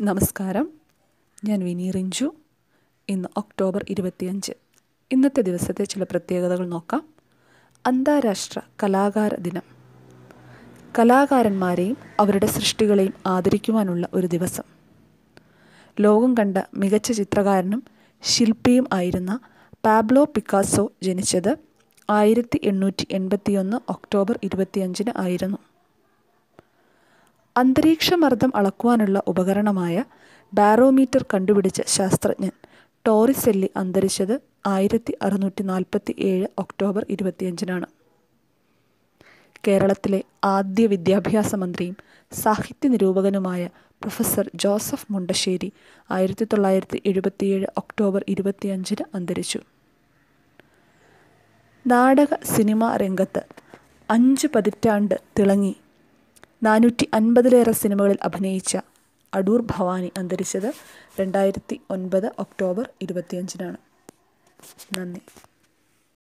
നമസ്കാരം ഞാൻ വിനി റിഞ്ചു ഇന്ന് ഒക്ടോബർ ഇരുപത്തിയഞ്ച് ഇന്നത്തെ ദിവസത്തെ ചില പ്രത്യേകതകൾ നോക്കാം അന്താരാഷ്ട്ര കലാകാര ദിനം കലാകാരന്മാരെയും അവരുടെ സൃഷ്ടികളെയും ആദരിക്കുവാനുള്ള ഒരു ദിവസം ലോകം കണ്ട മികച്ച ചിത്രകാരനും ശില്പിയും ആയിരുന്ന പാബ്ലോ പിക്കാസോ ജനിച്ചത് ആയിരത്തി എണ്ണൂറ്റി എൺപത്തിയൊന്ന് ഒക്ടോബർ ഇരുപത്തിയഞ്ചിന് ആയിരുന്നു അന്തരീക്ഷമർദ്ദം അളക്കുവാനുള്ള ഉപകരണമായ ബാരോമീറ്റർ കണ്ടുപിടിച്ച ശാസ്ത്രജ്ഞൻ ടോറിസെല്ലി അന്തരിച്ചത് ആയിരത്തി അറുന്നൂറ്റി നാൽപ്പത്തി ഏഴ് ഒക്ടോബർ ഇരുപത്തിയഞ്ചിനാണ് കേരളത്തിലെ ആദ്യ വിദ്യാഭ്യാസ മന്ത്രിയും സാഹിത്യ നിരൂപകനുമായ പ്രൊഫസർ ജോസഫ് മുണ്ടശ്ശേരി ആയിരത്തി തൊള്ളായിരത്തി എഴുപത്തിയേഴ് ഒക്ടോബർ ഇരുപത്തിയഞ്ചിന് അന്തരിച്ചു നാടക സിനിമാ രംഗത്ത് അഞ്ച് പതിറ്റാണ്ട് തിളങ്ങി നാനൂറ്റി അൻപതിലേറെ സിനിമകളിൽ അഭിനയിച്ച അടൂർ ഭവാനി അന്തരിച്ചത് രണ്ടായിരത്തി ഒൻപത് ഒക്ടോബർ ഇരുപത്തിയഞ്ചിനാണ് നന്ദി